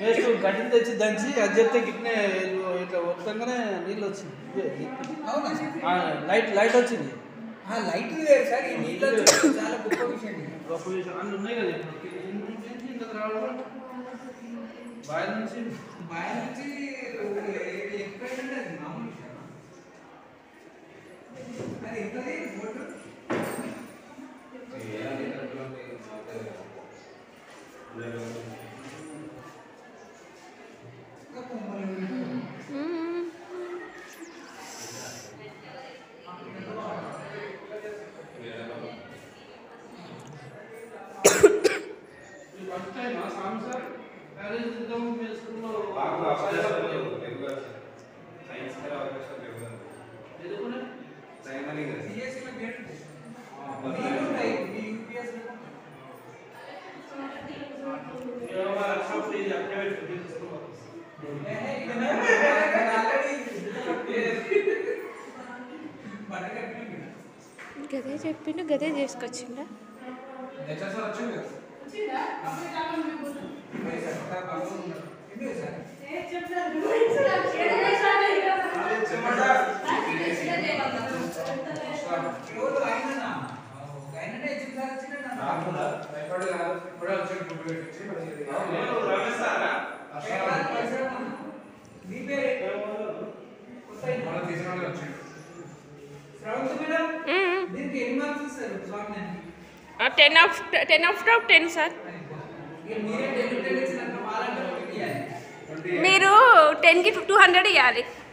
Paste గడ్డిని తెచ్చి దంచి అది చెప్తే గిట్నే ఇట్లా ఇట్లా వస్తుందనే నీళ్ళు వచ్చింది ఇవే. అవునా సార్ ఆ, లైట్ లైట్ వచ్చింది ఆ లైట్ వేరు సార్ ఈ నీళ్ళు వచ్చి చాలా గొప్ప విషయం ఇది. గొప్ప విషయం అన్నీ ఉన్నాయి కదా ఇప్పుడు ఇంటి నుంచి ఇంతకు రావడం బాయ్ నుంచి బాయ్ నుంచి ఎక్కడంటే అది మామూలు విషయమా? అది ఎంతది మోటార్ ఇంకా కొమ్మలు ఫస్ట్ టైం స్వామి సార్ మ్యారేజ్ ఇద్దాం మీ స్కూల్లో సైన్స్ మీద అవకాశం లేదు ఎదుర్కొనే సిఎస్సిలో గేట్ ఉంది. నీళ్ళు ఉంటాయి ఈ యూపీఎస్ లో. ఏహే, ఇక నేను ఆల్రెడీ పడగట్టింది. గదే చెప్పిండు గదే చేసుకొచ్చిండా ఇదే సార్, ఒక పక్కన ఉన్నాడు. ఇదే సార్. ఎవరు ఆయననా? ఓ, ఆయననే చెప్తారు వచ్చిండు అన్న. ఏ, వాళ్ళ పరిసరం ఉన్నా. మీ పేరే? కొత్త ఆయన. శ్రవంతి మేడం, దీనికి ఎన్ని మార్క్స్ ఇస్తారు స్వామి ten of ten of top ten sir ఇక మీరే టెన్ టెన్ ఇచ్చినాక వాళ్ళంటే ఒకటి ఇవ్వాలి మీరు టెన్కి టూ హండ్రెడ్ ఇవ్వాలి